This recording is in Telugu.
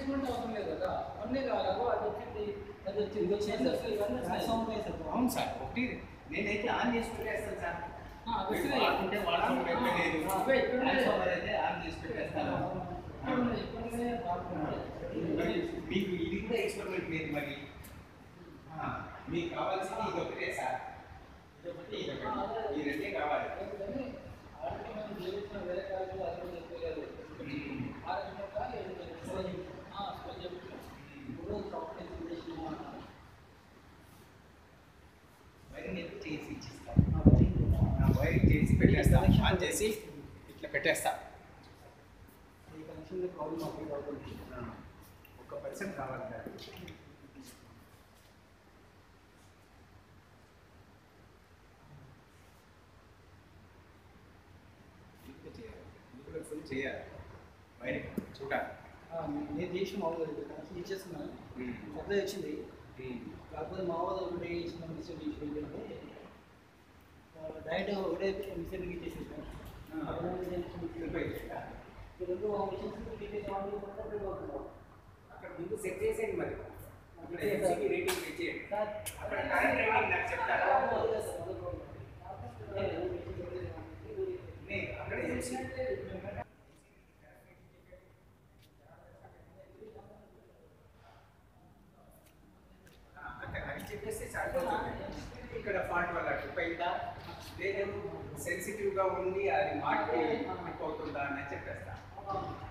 చేసుకుంటే అవసరం లేదు కదా అన్నీ కావాలి అగో అది వచ్చింది అది వచ్చింది ఇది వచ్చింది అసలు ఇవన్నీ వస్తాయి. అవును సార్ ఒకటి నేనైతే ఆన్ చేసి పెట్టేస్తాను సార్ ఆ, అది మీరు వస్తాయి. వాడుకుంటే వాడుకుంటే ఆ, లేదు ఆ, అవే ఇక్కడ ఉన్నాయి. ట్రాన్స్ఫార్మర్ అయితే ఆన్ చేసి పెట్టేస్తాను ఇక్కడ ఉన్నాయి, ఇక్కడ ఉన్నాయి, వాడుకుంటారు. మరి మీకు ఇది కూడా ఎక్స్పెరిమెంట్ లేదు మరి ఆ, మీకు కావాల్సింది ఇది ఒకటే సార్ ఇదొకటి ఇదొకటి ఈ రెండే కావాలి అందుకని ఆల్రెడీ మనం చేసిన వేరే కాలేజీలో అది కూడా చెప్పలేదు. మ్మ్. ఆ రకంగా కాదు, ఏం లేదు. ఆ, అసలు చెప్పలేదు. ఇప్పుడు సాఫ్ట్వేర్ చేసిన వైరింగ్ అయితే చేసి ఇచ్చిస్తాను ఆ, వైరింగ్ చేసి పెట్టేస్తాను ఆన్ చేసి ఇట్లా పెట్టేస్తా ఈ కనెక్షన్ ప్రాబ్లం అప్పుడు అవుతుంది ఆ, ఒక పర్సెంట్ కావాలి సార్ ఇది చేయాలి ఇది కూడా ఫుల్ చేయాలి వైరింగ్ చూడాలి ఆ, నేను చేసి మామూలుగా కనెక్షన్ ఇచ్చేస్తున్నాను మ్మ్. సప్లై వచ్చింది మ్మ్. కాకపోతే మా వాళ్ళు ఒకటే ఇచ్చిన మిషన్ ఇష్యూ ఏంటంటే డైరెక్ట్ ఒకటే మిషన్ ఇచ్చేసేసాను ఆ. వెళ్ళిపోయి చేయాలా? రెండు మిషన్స్ డీటెయిల్ వాళ్ళు అక్కడ ముందు సెట్ చేసేయండి మరి అక్కడ ఎంసీకి రేటింగ్ తెచ్చేయండి సార్ అక్కడ కరెంట్ రేటింగ్ నాకు చెప్తారా నే, అక్కడ ఎంసీ అక్కడ అది చెప్పేస్తే సరిపోతుంది ఇక్కడ ఫాల్ట్ వల్ల ట్రిప్ అయిందా లేదు సెన్సిటివ్గా ఉండి అది మార్పు అవుతుందా అని చెప్పేస్తా